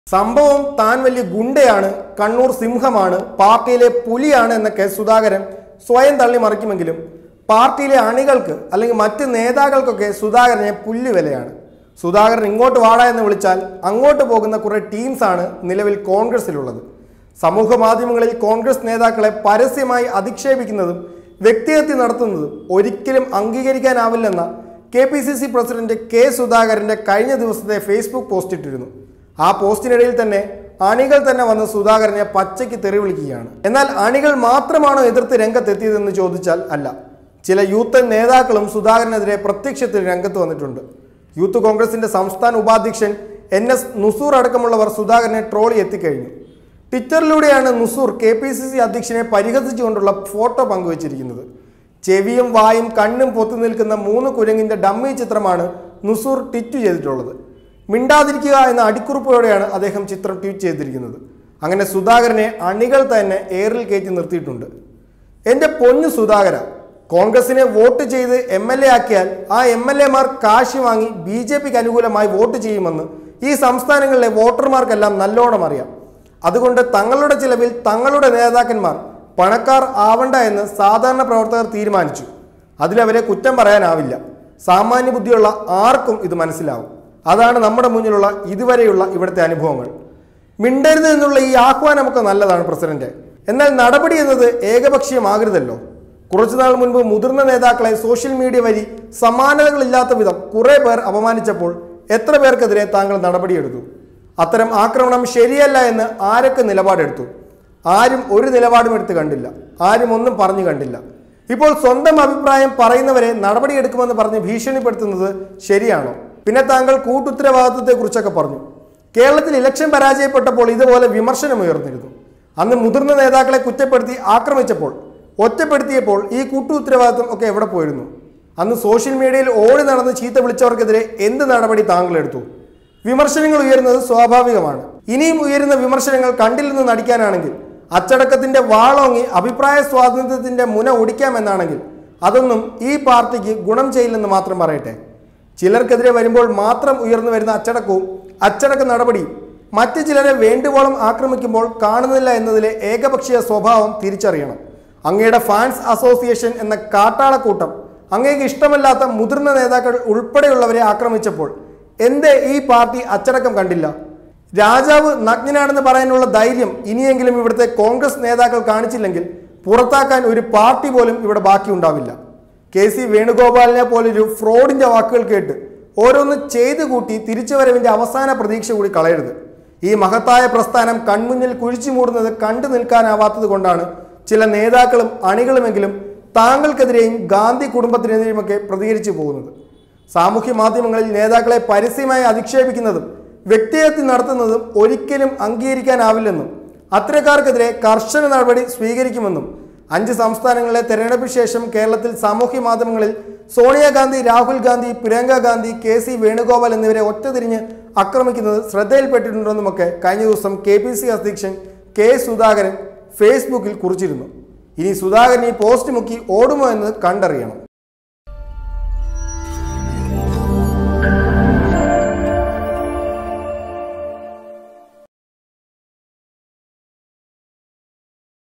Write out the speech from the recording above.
സംഭവം താൻ വലിയ ഗുണ്ടയാണ് കണ്ണൂർ സിംഹമാണ് പാർട്ടിയിലെ പുലിയാണ് എന്നൊക്കെ സുധാകരൻ സ്വയം തള്ളി മറിക്കുമെങ്കിലും പാർട്ടിയിലെ അണികൾക്ക് അല്ലെങ്കിൽ മറ്റ് നേതാക്കൾക്കൊക്കെ സുധാകരനെ പുല്ലുവിലയാണ് സുധാകരൻ ഇങ്ങോട്ട് വാടാ എന്ന് വിളിച്ചാൽ അങ്ങോട്ട് പോകുന്ന കുറെ ടീംസാണ് നിലവിൽ കോൺഗ്രസിലുള്ളത് സമൂഹ മാധ്യമങ്ങളിൽ കോൺഗ്രസ് നേതാക്കളെ പരസ്യമായി അധിക്ഷേപിക്കുന്നതും വ്യക്തിഹത്യ നടത്തുന്നതും ഒരിക്കലും അംഗീകരിക്കാനാവില്ലെന്ന K P C C president K സുധാകരന്റെ കഴിഞ്ഞ ദിവസത്തെ ഫേസ്ബുക്ക് പോസ്റ്റ് ഇട്ടിരുന്നു ആ പോസ്റ്റിനിടയിൽ തന്നെ അണികൾ തന്നെ വന്ന് സുധാകരനെ പച്ചയ്ക്ക് തെറി വിളിക്കുകയാണ് എന്നാൽ അണികൾ മാത്രമാണോ എതിർത്ത് രംഗത്തെത്തിയതെന്ന് ചോദിച്ചാൽ അല്ല ചില യൂത്ത് നേതാക്കളും സുധാകരനെതിരെ പ്രത്യക്ഷത്തിൽ രംഗത്ത് വന്നിട്ടുണ്ട് യൂത്ത് കോൺഗ്രസിന്റെ സംസ്ഥാന ഉപാധ്യക്ഷൻ എൻ എസ് നുസൂർ അടക്കമുള്ളവർ സുധാകരനെ ട്രോളി എത്തിക്കഴിഞ്ഞു ട്വിറ്ററിലൂടെയാണ് Nusoor K P C C അധ്യക്ഷനെ പരിഹസിച്ചുകൊണ്ടുള്ള ഫോട്ടോ പങ്കുവച്ചിരിക്കുന്നത് ചെവിയും വായും കണ്ണും പൊത്തി നിൽക്കുന്ന മൂന്ന് കുരങ്ങിന്റെ ഡമ്മി ചിത്രമാണ് നുസൂർ ട്വീറ്റ് ചെയ്തിട്ടുള്ളത് മിണ്ടാതിരിക്കുക എന്ന അടിക്കുറിപ്പോടെയാണ് അദ്ദേഹം ചിത്രം ട്വീറ്റ് ചെയ്തിരിക്കുന്നത് അങ്ങനെ സുധാകരനെ അണികൾ തന്നെ ഏറിൽ കയറ്റി നിർത്തിയിട്ടുണ്ട് എൻ്റെ പൊന്നു സുധാകര കോൺഗ്രസിനെ വോട്ട് ചെയ്ത് എം എൽ എ ആക്കിയാൽ ആ എം എൽ എമാർ കാശ് വാങ്ങി ബി ജെ പിക്ക് അനുകൂലമായി വോട്ട് ചെയ്യുമെന്ന് ഈ സംസ്ഥാനങ്ങളിലെ വോട്ടർമാർക്കെല്ലാം നല്ലോണം അറിയാം അതുകൊണ്ട് തങ്ങളുടെ ചിലവിൽ തങ്ങളുടെ നേതാക്കന്മാർ പണക്കാർ ആവണ്ട എന്ന് സാധാരണ പ്രവർത്തകർ തീരുമാനിച്ചു അതിലവരെ കുറ്റം പറയാനാവില്ല സാമാന്യ ബുദ്ധിയുള്ള ആർക്കും ഇത് മനസ്സിലാവും അതാണ് നമ്മുടെ മുന്നിലുള്ള ഇതുവരെയുള്ള ഇവിടുത്തെ അനുഭവങ്ങൾ മിണ്ടരുത് എന്നുള്ള ഈ ആഹ്വാനമൊക്കെ നല്ലതാണ് പ്രസിഡന്റ് എന്നാൽ നടപടി എന്നത് ഏകപക്ഷീയമാകരുതല്ലോ കുറച്ചുനാൾ മുൻപ് മുതിർന്ന നേതാക്കളെ സോഷ്യൽ മീഡിയ വഴി സമാനതകളില്ലാത്ത വിധം കുറെ പേർ അപമാനിച്ചപ്പോൾ എത്ര പേർക്കെതിരെ താങ്കൾ നടപടിയെടുത്തു അത്തരം ആക്രമണം ശരിയല്ല എന്ന് ആരൊക്കെ നിലപാടെടുത്തു ആരും ഒരു നിലപാടും എടുത്ത് കണ്ടില്ല ആരും ഒന്നും പറഞ്ഞു കണ്ടില്ല ഇപ്പോൾ സ്വന്തം അഭിപ്രായം പറയുന്നവരെ നടപടിയെടുക്കുമെന്ന് പറഞ്ഞ് ഭീഷണിപ്പെടുത്തുന്നത് ശരിയാണോ പിന്നെ താങ്കൾ കൂട്ടുത്തരവാദിത്വത്തെ കുറിച്ചൊക്കെ പറഞ്ഞു കേരളത്തിൽ ഇലക്ഷൻ പരാജയപ്പെട്ടപ്പോൾ ഇതുപോലെ വിമർശനം ഉയർന്നിരുന്നു അന്ന് മുതിർന്ന നേതാക്കളെ കുറ്റപ്പെടുത്തി ആക്രമിച്ചപ്പോൾ ഒറ്റപ്പെടുത്തിയപ്പോൾ ഈ കൂട്ടു ഉത്തരവാദിത്വം ഒക്കെ എവിടെ പോയിരുന്നു അന്ന് സോഷ്യൽ മീഡിയയിൽ ഓടി നടന്ന് ചീത്ത വിളിച്ചവർക്കെതിരെ എന്ത് നടപടി താങ്കൾ എടുത്തു വിമർശനങ്ങൾ ഉയരുന്നത് സ്വാഭാവികമാണ് ഇനിയും ഉയരുന്ന വിമർശനങ്ങൾ കണ്ടില്ലെന്ന് നടിക്കാനാണെങ്കിൽ അച്ചടക്കത്തിന്റെ വാളോങ്ങി അഭിപ്രായ സ്വാതന്ത്ര്യത്തിന്റെ മുന ഒടിക്കാമെന്നാണെങ്കിൽ അതൊന്നും ഈ പാർട്ടിക്ക് ഗുണം ചെയ്യില്ലെന്ന് മാത്രം പറയട്ടെ ചിലർക്കെതിരെ വരുമ്പോൾ മാത്രം ഉയർന്നു വരുന്ന അച്ചടക്കവും അച്ചടക്ക നടപടിയും മറ്റു ചിലരെ വേണ്ടുവോളം ആക്രമിക്കുമ്പോൾ കാണുന്നില്ല എന്നതിലെ ഏകപക്ഷീയ സ്വഭാവം തിരിച്ചറിയണം അങ്ങയുടെ ഫാൻസ് അസോസിയേഷൻ എന്ന കാട്ടാളക്കൂട്ടം അങ്ങേക്ക് ഇഷ്ടമല്ലാത്ത മുതിർന്ന നേതാക്കൾ ഉൾപ്പെടെയുള്ളവരെ ആക്രമിച്ചപ്പോൾ എന്തേ ഈ പാർട്ടി അച്ചടക്കം കണ്ടില്ല രാജാവ് നഗ്നനാണെന്ന് പറയാനുള്ള ധൈര്യം ഇനിയെങ്കിലും ഇവിടുത്തെ കോൺഗ്രസ് നേതാക്കൾ കാണിച്ചില്ലെങ്കിൽ പുറത്താക്കാൻ ഒരു പാർട്ടി പോലും ഇവിടെ ബാക്കിയുണ്ടാവില്ല കെ സി വേണുഗോപാലിനെ പോലൊരു ഫ്രോഡിന്റെ വാക്കുകൾ കേട്ട് ഓരോന്ന് ചെയ്തു കൂട്ടി തിരിച്ചുവരവിന്റെ അവസാന പ്രതീക്ഷ കൂടി കളയരുത് ഈ മഹത്തായ പ്രസ്ഥാനം കൺമുന്നിൽ കുഴിച്ചു മൂടുന്നത് കണ്ടു നിൽക്കാനാവാത്തത് കൊണ്ടാണ് ചില നേതാക്കളും അണികളുമെങ്കിലും താങ്കൾക്കെതിരെയും ഗാന്ധി കുടുംബത്തിനെതിരെയുമൊക്കെ പ്രതികരിച്ചു പോകുന്നത് സാമൂഹ്യ മാധ്യമങ്ങളിൽ നേതാക്കളെ പരസ്യമായി അധിക്ഷേപിക്കുന്നതും വ്യക്തിഹത്യ നടത്തുന്നതും ഒരിക്കലും അംഗീകരിക്കാനാവില്ലെന്നും അത്തരക്കാർക്കെതിരെ കർശന നടപടി സ്വീകരിക്കുമെന്നും അഞ്ച് സംസ്ഥാനങ്ങളിലെ തെരഞ്ഞെടുപ്പിന് ശേഷം കേരളത്തിൽ സാമൂഹ്യ മാധ്യമങ്ങളിൽ സോണിയാഗാന്ധി രാഹുൽ ഗാന്ധി പ്രിയങ്ക ഗാന്ധി കെ സി വേണുഗോപാൽ എന്നിവരെ ഒറ്റതിരിഞ്ഞ് ആക്രമിക്കുന്നത് ശ്രദ്ധയിൽപ്പെട്ടിട്ടുണ്ടെന്നുമൊക്കെ കഴിഞ്ഞ ദിവസം കെ പി സി അധ്യക്ഷൻ കെ സുധാകരൻ ഫേസ്ബുക്കിൽ കുറിച്ചിരുന്നു ഇനി സുധാകരൻ ഈ പോസ്റ്റ് മുക്കി ഓടുമോ എന്ന് കണ്ടറിയണം